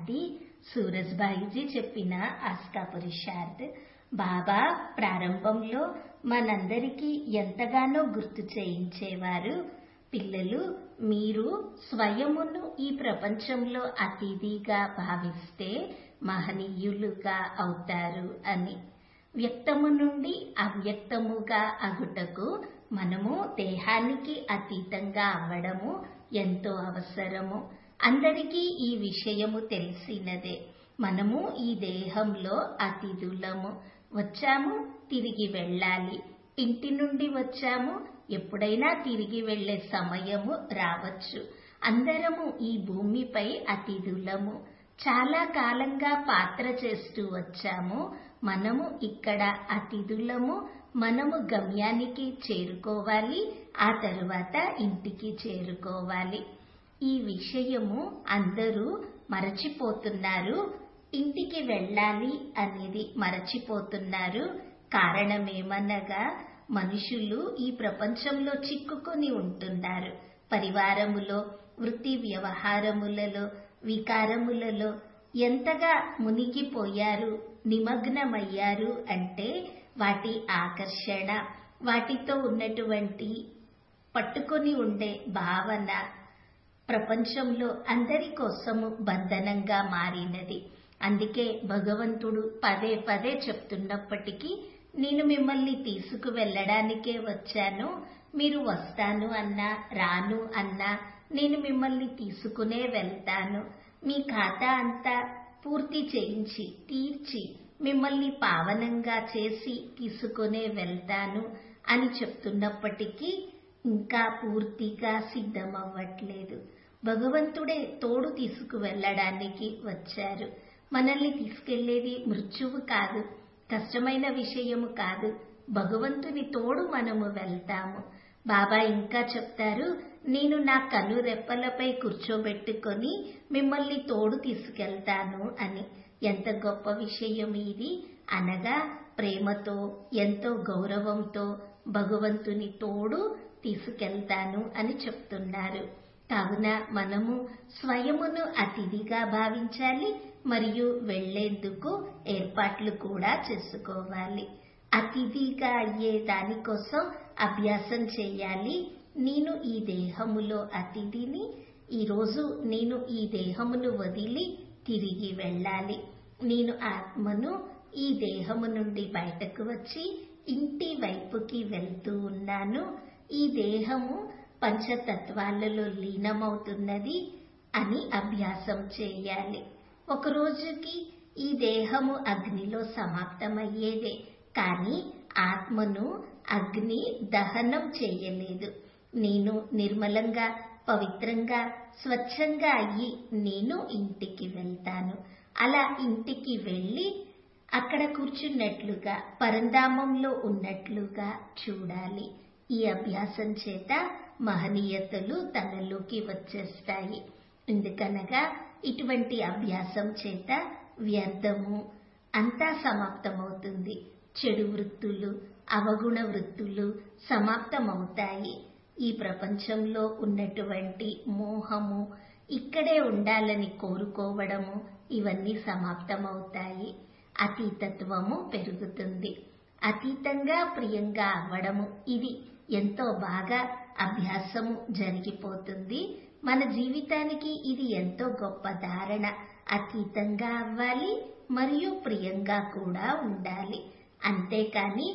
శాంతి సూరజ్బాయిజీ చెప్పిన ఆస్కా పురుషార్థ్ బాబా ప్రారంభంలో మనందరికీ ఎంతగానో గుర్తు చేయించేవారు పిల్లలు మీరు స్వయమును ఈ ప్రపంచంలో అతిథిగా భావిస్తే మహనీయులుగా అవుతారు అని వ్యక్తము నుండి అవ్యక్తముగా అగుటకు మనము దేహానికి అతీతంగా అవ్వడము ఎంతో అవసరము అందరికీ ఈ విషయము తెలిసినదే మనము ఈ దేహంలో అతిథులము వచ్చాము తిరిగి వెళ్ళాలి ఇంటి నుండి వచ్చాము ఎప్పుడైనా తిరిగి వెళ్లే సమయము రావచ్చు అందరము ఈ భూమిపై అతిథులము చాలా కాలంగా పాత్ర చేస్తూ వచ్చాము మనము ఇక్కడ అతిథులము మనము గమ్యానికి చేరుకోవాలి ఆ తరువాత ఇంటికి చేరుకోవాలి ఈ విషయము అందరూ మరచిపోతున్నారు ఇంటికి వెళ్ళాలి అనేది మరచిపోతున్నారు కారణమేమనగా మనుషులు ఈ ప్రపంచంలో చిక్కుకొని ఉంటున్నారు పరివారములో వృత్తి వ్యవహారములలో వికారములలో ఎంతగా మునిగిపోయారు నిమగ్నమయ్యారు అంటే వాటి ఆకర్షణ వాటితో ఉన్నటువంటి పట్టుకొని ఉండే భావన ప్రపంచంలో అందరి కోసము బంధనంగా మారినది అందుకే భగవంతుడు పదే పదే చెప్తున్నప్పటికీ నేను మిమ్మల్ని తీసుకు వెళ్ళడానికే వచ్చాను మీరు వస్తాను అన్నా రాను అన్నా నేను మిమ్మల్ని తీసుకునే వెళ్తాను మీ ఖాతా అంతా పూర్తి చేయించి తీర్చి మిమ్మల్ని పావనంగా చేసి తీసుకునే వెళ్తాను అని చెప్తున్నప్పటికీ ఇంకా పూర్తిగా సిద్ధమవ్వట్లేదు భగవంతుడే తోడు తీసుకు వెళ్ళడానికి వచ్చారు మనల్ని తీసుకెళ్లేది మృత్యువు కాదు కష్టమైన విషయము కాదు భగవంతుని తోడు మనము వెళ్తాము బాబా ఇంకా చెప్తారు నేను నా కను రెప్పలపై కూర్చోబెట్టుకొని మిమ్మల్ని తోడు తీసుకెళ్తాను అని ఎంత గొప్ప విషయం ఇది అనగా ప్రేమతో ఎంతో గౌరవంతో భగవంతుని తోడు తీసుకెళ్తాను అని చెప్తున్నారు కావున మనము స్వయమును అతిథిగా భావించాలి మరియు వెళ్లేందుకు ఏర్పాట్లు కూడా చేసుకోవాలి అతిథిగా అయ్యే దానికోసం అభ్యాసం చేయాలి నేను ఈ దేహములో అతిథిని ఈరోజు నేను ఈ దేహమును వదిలి తిరిగి వెళ్ళాలి నేను ఆత్మను ఈ దేహము నుండి బయటకు వచ్చి ఇంటి వైపుకి వెళ్తూ ఉన్నాను ఈ దేహము పంచతత్వాలలో లీనమవుతున్నది అని అభ్యాసం చేయాలి ఒక రోజుకి ఈ దేహము అగ్నిలో సమాప్తమయ్యేదే కానీ ఆత్మను అగ్ని దహనం చేయలేదు నేను నిర్మలంగా పవిత్రంగా స్వచ్ఛంగా అయ్యి నేను ఇంటికి వెళ్తాను అలా ఇంటికి వెళ్ళి అక్కడ కూర్చున్నట్లుగా పరంధామంలో ఉన్నట్లుగా చూడాలి ఈ అభ్యాసం చేత మహనీయతలు తనలోకి వచ్చేస్తాయి ఎందుకనగా ఇటువంటి అభ్యాసం చేత వ్యర్థము అంతా సమాప్తమవుతుంది చెడు వృత్తులు అవగుణ వృత్తులు సమాప్తమవుతాయి ఈ ప్రపంచంలో ఉన్నటువంటి మోహము ఇక్కడే ఉండాలని కోరుకోవడము ఇవన్నీ సమాప్తమవుతాయి అతీతత్వము పెరుగుతుంది అతీతంగా ప్రియంగా అవ్వడము ఇది ఎంతో బాగా అభ్యాసము జరిగిపోతుంది మన జీవితానికి ఇది ఎంతో గొప్ప ధారణ అతీతంగా అవ్వాలి మరియు ప్రియంగా కూడా ఉండాలి అంతేకాని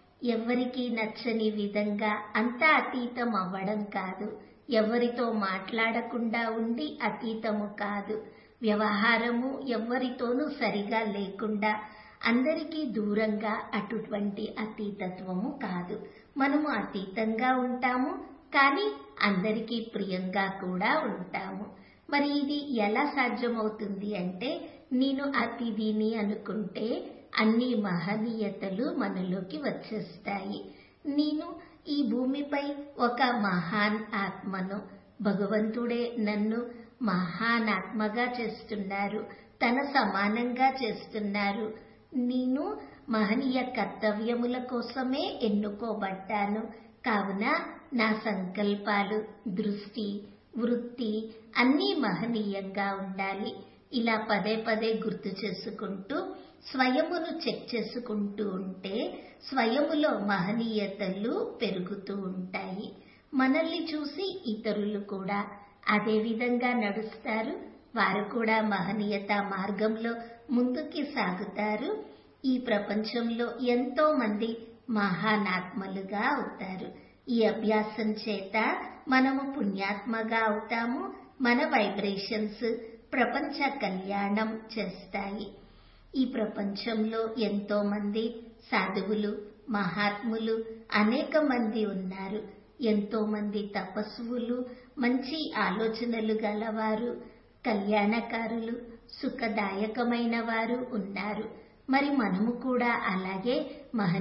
ఎవరికి నచ్చని విధంగా అంతా అతీతం అవ్వడం కాదు ఎవరితో మాట్లాడకుండా ఉండి అతీతము కాదు వ్యవహారము ఎవరితోనూ సరిగా లేకుండా అందరికీ దూరంగా అటువంటి అతీతత్వము కాదు మనము అతీతంగా ఉంటాము కానీ అందరికీ ప్రియంగా కూడా ఉంటాము మరి ఇది ఎలా సాధ్యమవుతుంది అంటే నేను అతిథిని అనుకుంటే అన్ని మహనీయతలు మనలోకి వచ్చేస్తాయి నేను ఈ భూమిపై ఒక మహాన్ ఆత్మను భగవంతుడే నన్ను మహాన్ ఆత్మగా చేస్తున్నారు తన సమానంగా చేస్తున్నారు నేను మహనీయ కర్తవ్యముల కోసమే ఎన్నుకోబడ్డాను కావున నా సంకల్పాలు దృష్టి వృత్తి అన్నీ మహనీయంగా ఉండాలి ఇలా పదే పదే గుర్తు చేసుకుంటూ స్వయమును చెక్ చేసుకుంటూ ఉంటే స్వయములో మహనీయతలు పెరుగుతూ ఉంటాయి మనల్ని చూసి ఇతరులు కూడా అదే విధంగా నడుస్తారు వారు కూడా మహనీయత మార్గంలో ముందుకి సాగుతారు ఈ ప్రపంచంలో ఎంతో మంది మహానాత్మలుగా అవుతారు ఈ అభ్యాసం చేత మనము పుణ్యాత్మగా అవుతాము మన వైబ్రేషన్స్ ప్రపంచ కళ్యాణం చేస్తాయి ఈ ప్రపంచంలో ఎంతో మంది సాధువులు మహాత్ములు అనేక మంది ఉన్నారు ఎంతో మంది తపస్సులు మంచి ఆలోచనలు గలవారు కళ్యాణకారులు సుఖదాయకమైన వారు ఉన్నారు మరి మనము కూడా అలాగే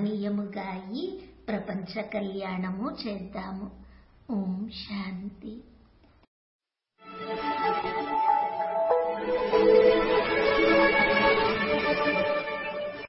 మహనీయముగా అయి ప్రపంచ కళ్యాణము చేద్దాము ఓం శాంతి